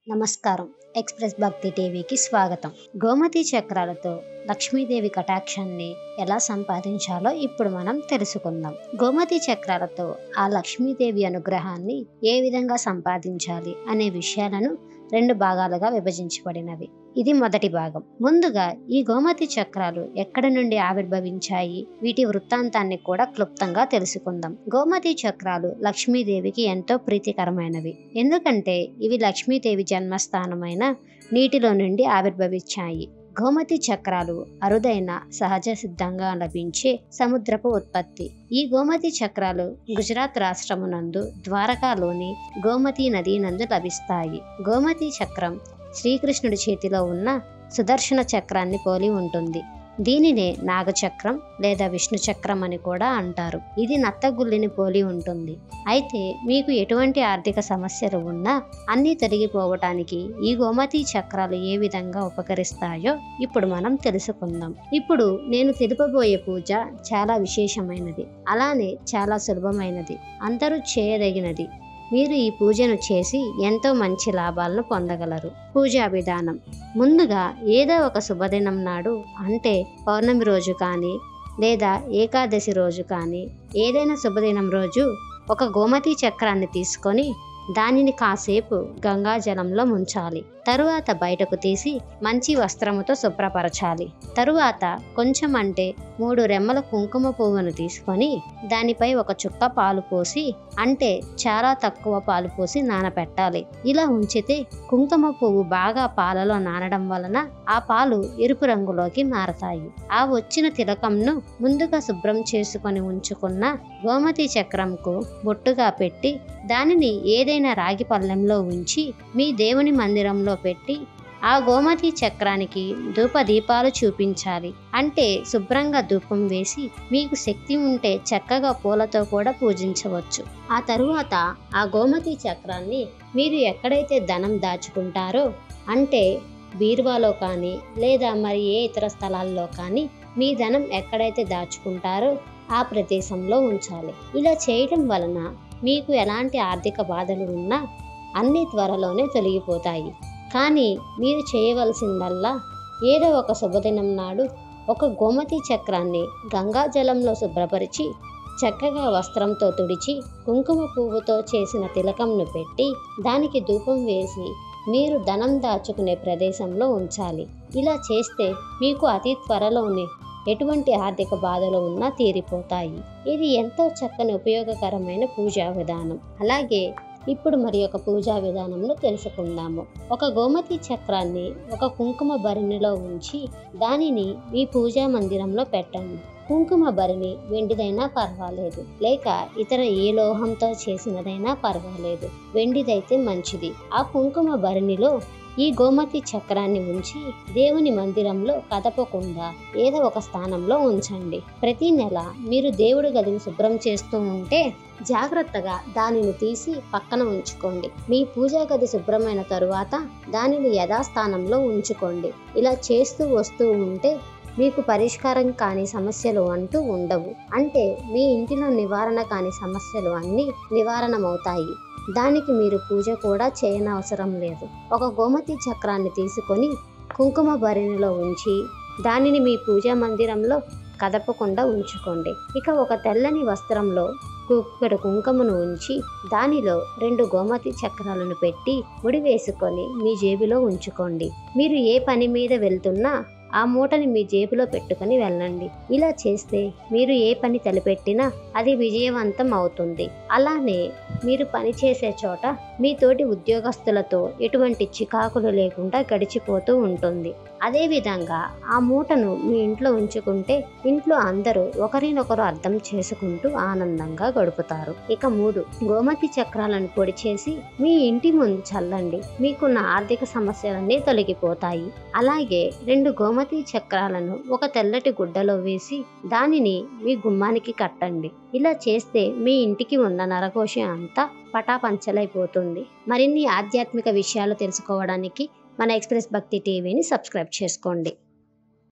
నమస్కారం ఎక్స్ప్రెస్ భక్తి టీవీకి స్వాగతం గోమతి చక్రాలతో లక్ష్మీదేవి కటాక్షాన్ని ఎలా సంపాదించాలో ఇప్పుడు మనం తెలుసుకుందాం గోమతి చక్రాలతో ఆ లక్ష్మీదేవి అనుగ్రహాన్ని ఏ విధంగా సంపాదించాలి అనే విషయాలను రెండు భాగాలుగా విభజించబడినవి ఇది మొదటి భాగం ముందుగా ఈ గోమతి చక్రాలు ఎక్కడి నుండి ఆవిర్భవించాయి వీటి వృత్తాంతాన్ని కూడా క్లుప్తంగా తెలుసుకుందాం గోమతి చక్రాలు లక్ష్మీదేవికి ఎంతో ప్రీతికరమైనవి ఎందుకంటే ఇవి లక్ష్మీదేవి జన్మస్థానమైన నీటిలో నుండి ఆవిర్భవించాయి గోమతి చక్రాలు అరుదైన సహజ సిద్ధంగా లభించే సముద్రపు ఉత్పత్తి ఈ గోమతి చక్రాలు గుజరాత్ రాష్ట్రమునందు ద్వారకాలోని గోమతి నది నందు లభిస్తాయి గోమతి చక్రం శ్రీకృష్ణుడి చేతిలో ఉన్న సుదర్శన చక్రాన్ని పోలి ఉంటుంది దీనినే నాగచక్రం లేదా విష్ణు చక్రం అని కూడా అంటారు ఇది నత్తగుల్లిని పోలి ఉంటుంది అయితే మీకు ఎటువంటి ఆర్థిక సమస్యలు ఉన్నా అన్నీ తొలగిపోవటానికి ఈ గోమతి చక్రాలు ఏ విధంగా ఉపకరిస్తాయో ఇప్పుడు మనం తెలుసుకుందాం ఇప్పుడు నేను తెలుపబోయే పూజ చాలా విశేషమైనది అలానే చాలా సులభమైనది అందరూ చేయదగినది మీరు ఈ పూజను చేసి ఎంతో మంచి లాభాలను పొందగలరు పూజా విధానం ముందుగా ఏదో ఒక శుభదినం నాడు అంటే పౌర్ణమి రోజు కానీ లేదా ఏకాదశి రోజు కానీ ఏదైనా శుభదినం రోజు ఒక గోమతి చక్రాన్ని తీసుకొని దానిని కాసేపు గంగా జలంలో ముంచాలి తరువాత బయటకు తీసి మంచి వస్త్రముతో శుభ్రపరచాలి తరువాత కొంచెం అంటే మూడు రెమ్మల కుంకుమ పువ్వును తీసుకొని దానిపై ఒక చుక్క పాలు పోసి అంటే చాలా తక్కువ పాలు పోసి నానబెట్టాలి ఇలా ఉంచితే కుంకుమ పువ్వు బాగా పాలలో నానడం వలన ఆ పాలు ఎరుపు రంగులోకి మారతాయి ఆ వచ్చిన తిలకంను ముందుగా శుభ్రం చేసుకొని ఉంచుకున్న గోమతి చక్రంకు బొట్టుగా పెట్టి దానిని ఏదైనా రాగి పళ్ళెంలో ఉంచి మీ దేవుని మందిరంలో పెట్టి ఆ గోమతి చక్రానికి ధూప దీపాలు చూపించాలి అంటే శుభ్రంగా ధూపం వేసి మీకు శక్తి ఉంటే చక్కగా పూలతో కూడా పూజించవచ్చు ఆ తరువాత ఆ గోమతి చక్రాన్ని మీరు ఎక్కడైతే ధనం దాచుకుంటారో అంటే బీరువాలో కానీ లేదా మరి ఏ ఇతర స్థలాల్లో కానీ మీ ధనం ఎక్కడైతే దాచుకుంటారో ఆ ప్రదేశంలో ఉంచాలి ఇలా చేయడం వలన మీకు ఎలాంటి ఆర్థిక బాధలు ఉన్నా అన్ని త్వరలోనే తొలగిపోతాయి కానీ మీరు చేయవలసిందల్లా ఏదో ఒక శుభదినం నాడు ఒక గోమతి చక్రాన్ని గంగా జలంలో శుభ్రపరిచి చక్కగా వస్త్రంతో తుడిచి కుంకుమ పువ్వుతో చేసిన తిలకంను పెట్టి దానికి ధూపం వేసి మీరు ధనం దాచుకునే ప్రదేశంలో ఉంచాలి ఇలా చేస్తే మీకు అతి త్వరలోనే ఎటువంటి ఆర్థిక బాధలు ఉన్నా తీరిపోతాయి ఇది ఎంతో చక్కని ఉపయోగకరమైన పూజా విధానం అలాగే ఇప్పుడు మరి ఒక పూజా విధానంలో తెలుసుకుందాము ఒక గోమతి చక్రాన్ని ఒక కుంకుమ భరిణిలో ఉంచి దానిని మీ పూజా మందిరంలో పెట్టండి కుంకుమ భరిణి వెండిదైనా పర్వాలేదు లేక ఇతర ఏ లోహంతో చేసినదైనా పర్వాలేదు వెండిదైతే మంచిది ఆ కుంకుమ భరిణిలో ఈ గోమతి చక్రాన్ని ఉంచి దేవుని మందిరంలో కదపకుండా ఏదో ఒక స్థానంలో ఉంచండి ప్రతి నెల మీరు దేవుడి గదిని శుభ్రం చేస్తూ ఉంటే జాగ్రత్తగా దానిని తీసి పక్కన ఉంచుకోండి మీ పూజా గది శుభ్రమైన తరువాత దానిని యథాస్థానంలో ఉంచుకోండి ఇలా చేస్తూ వస్తూ ఉంటే మీకు పరిష్కారం కాని సమస్యలు అంటూ ఉండవు అంటే మీ ఇంటిలో నివారణ కాని సమస్యలు అన్నీ నివారణమవుతాయి దానికి మీరు పూజ కూడా చేయనవసరం లేదు ఒక గోమతి చక్రాన్ని తీసుకొని కుంకుమ భరిణిలో ఉంచి దానిని మీ పూజా మందిరంలో కదపకుండా ఉంచుకోండి ఇక ఒక తెల్లని వస్త్రంలో కుక్కడు కుంకుమను ఉంచి దానిలో రెండు గోమతి చక్రాలను పెట్టి ముడి వేసుకొని మీ జేబులో ఉంచుకోండి మీరు ఏ పని మీద వెళ్తున్నా ఆ మూటని మీ జేబులో పెట్టుకుని వెళ్ళండి ఇలా చేస్తే మీరు ఏ పని తలపెట్టినా అది విజయవంతం అవుతుంది అలానే మీరు పని చేసే చోట మీ తోటి ఉద్యోగస్తులతో ఎటువంటి చికాకులు లేకుండా గడిచిపోతూ ఉంటుంది అదేవిధంగా ఆ మూటను మీ ఇంట్లో ఉంచుకుంటే ఇంట్లో అందరూ ఒకరినొకరు అర్థం చేసుకుంటూ ఆనందంగా గడుపుతారు ఇక మూడు గోమతి చక్రాలను పొడి చేసి మీ ఇంటి ముందు చల్లండి మీకున్న ఆర్థిక సమస్యలన్నీ తొలగిపోతాయి అలాగే రెండు గోమతి చక్రాలను ఒక తెల్లటి గుడ్డలో వేసి దానిని మీ గుమ్మానికి కట్టండి ఇలా చేస్తే మీ ఇంటికి ఉన్న నరకోశం అంతా పటాపంచలైపోతుంది మరిన్ని ఆధ్యాత్మిక విషయాలు తెలుసుకోవడానికి మన ఎక్స్ప్రెస్ భక్తి టీవీని సబ్స్క్రైబ్ చేసుకోండి